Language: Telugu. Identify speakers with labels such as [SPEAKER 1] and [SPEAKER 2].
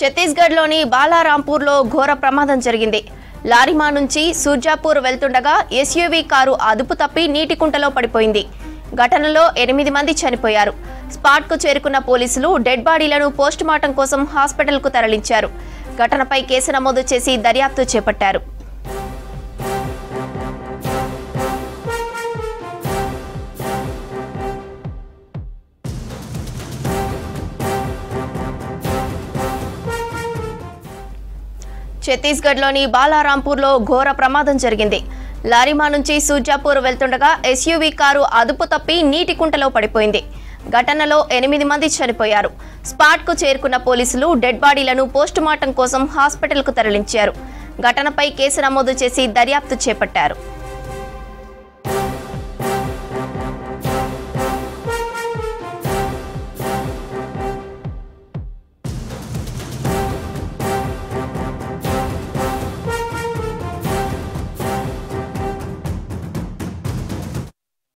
[SPEAKER 1] ఛత్తీస్గఢ్లోని బాలారాంపూర్లో ఘోర ప్రమాదం జరిగింది లారిమా నుంచి సూర్జాపూర్ వెళ్తుండగా ఎస్యూవీ కారు అదుపు తప్పి నీటి కుంటలో పడిపోయింది ఘటనలో ఎనిమిది మంది చనిపోయారు స్పాట్కు చేరుకున్న పోలీసులు డెడ్ బాడీలను పోస్టుమార్టం కోసం హాస్పిటల్కు తరలించారు ఘటనపై కేసు నమోదు చేసి దర్యాప్తు చేపట్టారు ఛత్తీస్గఢ్లోని బాలారాంపూర్లో ఘోర ప్రమాదం జరిగింది లారిమా నుంచి సూజాపూర్ వెళ్తుండగా ఎస్యూవీ కారు అదుపు తప్పి నీటి కుంటలో పడిపోయింది ఘటనలో ఎనిమిది మంది చనిపోయారు స్పాట్కు చేరుకున్న పోలీసులు డెడ్ బాడీలను పోస్టుమార్టం కోసం హాస్పిటల్కు తరలించారు ఘటనపై కేసు నమోదు చేసి దర్యాప్తు చేపట్టారు